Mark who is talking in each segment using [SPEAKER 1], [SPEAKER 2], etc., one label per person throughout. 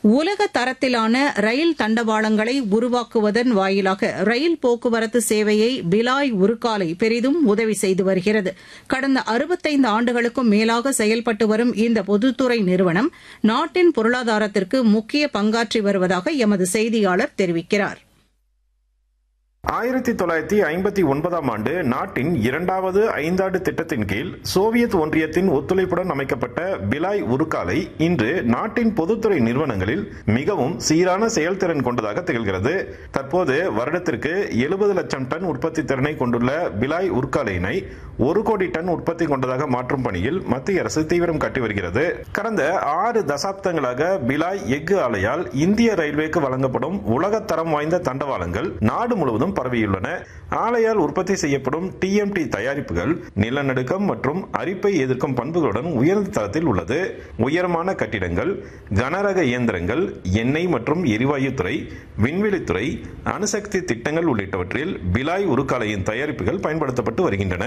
[SPEAKER 1] உலக தரத்திலான ரயில் தண்டவாளங்களை உருவாக்குவதன் வாயிலாக ரயில் போக்குவரத்து சேவையை பிலாய் உருக்காலை பெரிதும் உதவி செய்து வருகிறது கடந்த அறுபத்தைந்து ஆண்டுகளுக்கும் மேலாக செயல்பட்டு வரும் இந்த பொதுத்துறை நிறுவனம் நாட்டின் பொருளாதாரத்திற்கு முக்கிய பங்காற்றி வருவதாக எமது செய்தியாளர் தெரிவிக்கிறார்
[SPEAKER 2] ஆயிரத்தி தொள்ளாயிரத்தி ஐம்பத்தி ஒன்பதாம் ஆண்டு நாட்டின் இரண்டாவது ஐந்தாண்டு திட்டத்தின் கீழ் சோவியத் ஒன்றியத்தின் ஒத்துழைப்புடன் அமைக்கப்பட்ட பிலாய் உருக்காலை இன்று நாட்டின் பொதுத்துறை நிறுவனங்களில் மிகவும் சீரான செயல்திறன் கொண்டதாக திகழ்கிறது தற்போது வருடத்திற்கு எழுபது லட்சம் டன் உற்பத்தி திறனை கொண்டுள்ள பிலாய் உருக்காலையினை ஒரு கோடி டன் உற்பத்தி கொண்டதாக மாற்றும் பணியில் மத்திய அரசு தீவிரம் காட்டி வருகிறது கடந்த ஆறு தசாப்தங்களாக பிலாய் எஃகு ஆலையால் இந்திய ரயில்வேக்கு வழங்கப்படும் உலகத்தரம் வாய்ந்த தண்டவாளங்கள் நாடு முழுவதும் பரவியுள்ளன ஆலையால் உற்பத்தி செய்யப்படும் டிஎம்டி தயாரிப்புகள் நிலநடுக்கம் மற்றும் அரிப்பை எதிர்க்கும் பண்புகளுடன் உயர்ந்த தரத்தில் உள்ளது உயரமான கட்டிடங்கள் கனரக இயந்திரங்கள் எண்ணெய் மற்றும் எரிவாயுத்துறை விண்வெளித்துறை அணுசக்தி திட்டங்கள் உள்ளிட்டவற்றில் பிலாய் உருக்காலையின் தயாரிப்புகள் பயன்படுத்தப்பட்டு வருகின்றன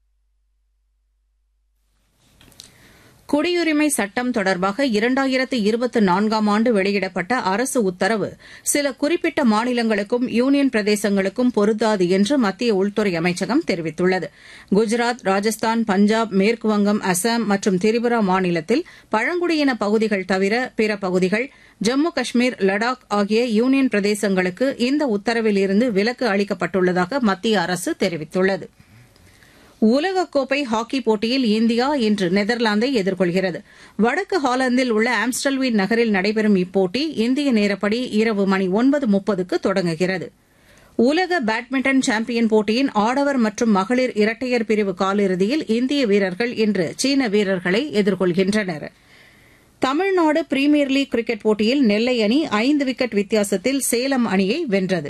[SPEAKER 1] குடியுரிமை சட்டம் தொடர்பாக இரண்டாயிரத்து இருபத்தி நான்காம் ஆண்டு வெளியிடப்பட்ட அரசு உத்தரவு சில குறிப்பிட்ட மாநிலங்களுக்கும் யூனியன் பிரதேசங்களுக்கும் பொருந்தாது என்று மத்திய உள்துறை அமைச்சகம் தெரிவித்துள்ளது குஜராத் ராஜஸ்தான் பஞ்சாப் மேற்குவங்கம் அசாம் மற்றும் திரிபுரா மாநிலத்தில் பழங்குடியின பகுதிகள் தவிர பிற பகுதிகள் ஜம்மு காஷ்மீர் லடாக் ஆகிய யூனியன் பிரதேசங்களுக்கு இந்த உத்தரவில் இருந்து விலக்கு அளிக்கப்பட்டுள்ளதாக மத்திய அரசு தெரிவித்துள்ளது உலகக்கோப்பை ஹாக்கி போட்டியில் இந்தியா இன்று நெதர்லாந்தை எதிர்கொள்கிறது வடக்கு ஹாலந்தில் உள்ள ஆம்ஸ்டல்வீன் நகரில் நடைபெறும் இப்போட்டி இந்திய நேரப்படி இரவு மணி ஒன்பது முப்பதுக்கு தொடங்குகிறது உலக பேட்மிண்டன் சாம்பியன் போட்டியின் ஆடவர் மற்றும் மகளிர் இரட்டையர் பிரிவு காலிறுதியில் இந்திய வீரர்கள் இன்று சீன வீரர்களை எதிர்கொள்கின்றனர் தமிழ்நாடு பிரீமியர் லீக் கிரிக்கெட் போட்டியில் நெல்லை அணி ஐந்து விக்கெட் வித்தியாசத்தில் சேலம் அணியை வென்றது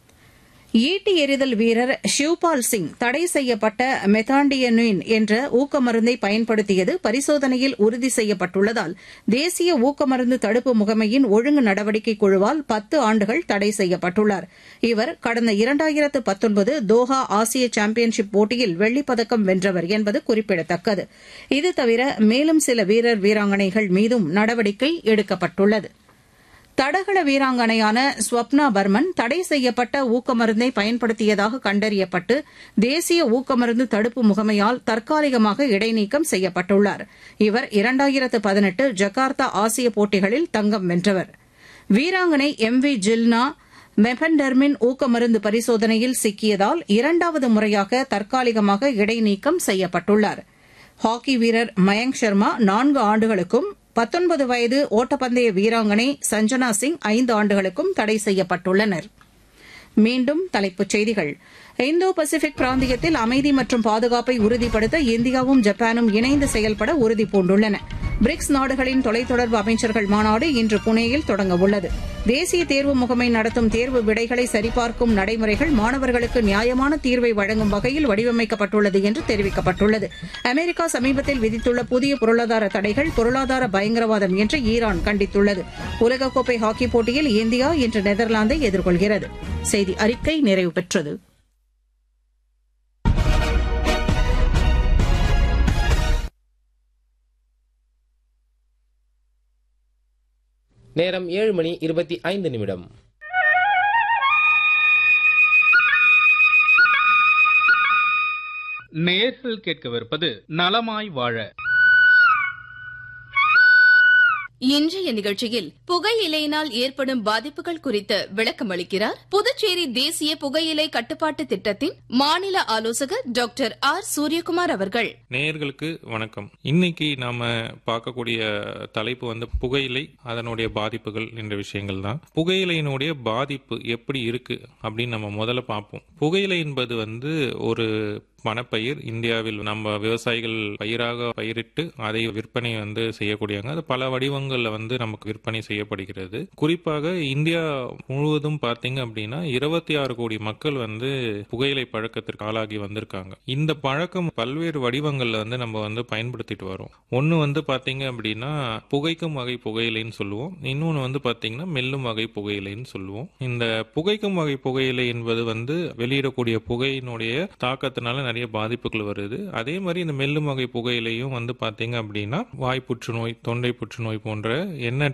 [SPEAKER 1] ஈட்டி எறிதல் வீரர் ஷிவ்பால் சிங் தடை செய்யப்பட்ட மெத்தாண்டியனின் என்ற ஊக்கமருந்தை பயன்படுத்தியது பரிசோதனையில் உறுதி செய்யப்பட்டுள்ளதால் தேசிய ஊக்கமருந்து தடுப்பு முகமையின் ஒழுங்கு நடவடிக்கை குழுவால் பத்து ஆண்டுகள் தடை செய்யப்பட்டுள்ளார் இவர் கடந்த இரண்டாயிரத்து பத்தொன்பது தோஹா ஆசிய சாம்பியன்ஷிப் போட்டியில் வெள்ளிப்பதக்கம் வென்றவர் என்பது குறிப்பிடத்தக்கது இது தவிர மேலும் சில வீரர் வீராங்கனைகள் மீதும் நடவடிக்கை எடுக்கப்பட்டுள்ளது தடகள வீராங்கனையான ஸ்வப்னா பர்மன் தடை செய்யப்பட்ட ஊக்கமருந்தை பயன்படுத்தியதாக கண்டறியப்பட்டு தேசிய ஊக்கமருந்து தடுப்பு முகமையால் தற்காலிகமாக இடைநீக்கம் செய்யப்பட்டுள்ளார் இவர் இரண்டாயிரத்து பதினெட்டு ஜகார்த்தா ஆசிய போட்டிகளில் தங்கம் வென்றவர் வீராங்கனை எம் வி ஜில்னா மெபன்டர்மின் ஊக்கமருந்து பரிசோதனையில் சிக்கியதால் இரண்டாவது முறையாக தற்காலிகமாக இடைநீக்கம் செய்யப்பட்டுள்ளார் ஹாக்கி வீரர் மயங்க் சர்மா நான்கு ஆண்டுகளுக்கும் பத்தொன்பது வயது ஓட்டப்பந்தய வீராங்கனை சஞ்சனா சிங் ஐந்து ஆண்டுகளுக்கும் தடை செய்யப்பட்டுள்ளனர் மீண்டும் தலைப்புச் செய்திகள் இந்தோ பசிபிக் பிராந்தியத்தில் அமைதி மற்றும் பாதுகாப்பை உறுதிப்படுத்த இந்தியாவும் ஜப்பானும் இணைந்து செயல்பட உறுதிபூண்டுள்ளன பிரிக்ஸ் நாடுகளின் தொலைத்தொடர்பு அமைச்சர்கள் மாநாடு இன்று புனேயில் தொடங்கவுள்ளது தேசிய தேர்வு முகமை நடத்தும் தேர்வு விடைகளை சரிபார்க்கும் நடைமுறைகள் மாணவர்களுக்கு நியாயமான தீர்வை வழங்கும் வகையில் வடிவமைக்கப்பட்டுள்ளது என்று தெரிவிக்கப்பட்டுள்ளது அமெரிக்கா சமீபத்தில் விதித்துள்ள புதிய பொருளாதார தடைகள் பொருளாதார பயங்கரவாதம் என்று ஈரான் கண்டித்துள்ளது உலகக்கோப்பை ஹாக்கி போட்டியில் இந்தியா இன்று நெதர்லாந்தை எதிர்கொள்கிறது செய்தி அறிக்கை நிறைவு பெற்றது
[SPEAKER 3] நேரம் ஏழு மணி இருபத்தி ஐந்து நிமிடம்
[SPEAKER 4] நேர்கள் கேட்கவிருப்பது நலமாய் வாழ
[SPEAKER 5] இன்றைய நிகழ்ச்சியில் புகையிலையினால் ஏற்படும் பாதிப்புகள் குறித்து விளக்கம் அளிக்கிறார் புதுச்சேரி தேசிய புகையிலை கட்டுப்பாட்டு திட்டத்தின் மாநில ஆலோசகர் டாக்டர் ஆர் சூரியகுமார் அவர்கள்
[SPEAKER 6] நேயர்களுக்கு வணக்கம் இன்னைக்கு நாம பார்க்கக்கூடிய தலைப்பு வந்து புகையிலை அதனுடைய பாதிப்புகள் என்ற விஷயங்கள் தான் புகையிலையினுடைய பாதிப்பு எப்படி இருக்கு அப்படின்னு நம்ம முதல்ல பார்ப்போம் புகையிலை என்பது வந்து ஒரு பணப்பயிர் இந்தியாவில் நம்ம விவசாயிகள் பயிராக பயிரிட்டு அதை விற்பனை வந்து செய்யக்கூடியவங்க அது பல வடிவங்கள்ல வந்து நமக்கு விற்பனை செய்யப்படுகிறது குறிப்பாக இந்தியா முழுவதும் பார்த்தீங்க அப்படின்னா இருபத்தி ஆறு கோடி மக்கள் வந்து புகையிலை பழக்கத்திற்கு ஆளாகி வந்திருக்காங்க இந்த பழக்கம் பல்வேறு வடிவங்கள்ல வந்து நம்ம வந்து பயன்படுத்திட்டு வரோம் ஒன்னு வந்து பாத்தீங்க அப்படின்னா புகைக்கும் வகை புகையிலைன்னு சொல்லுவோம் இன்னொன்னு வந்து பாத்தீங்கன்னா மெல்லும் வகை புகையிலைன்னு சொல்லுவோம் இந்த புகைக்கும் வகை புகையிலை என்பது வந்து வெளியிடக்கூடிய புகையினுடைய தாக்கத்தினால நிறைய பாதிப்புகள் வருது அதே மாதிரி இந்த மெல்லும் வகை புகையிலையும் வந்து பாத்தீங்க அப்படின்னா வாய் புற்றுநோய் தொண்டை புற்றுநோய் போன்ற எண்ணற்ற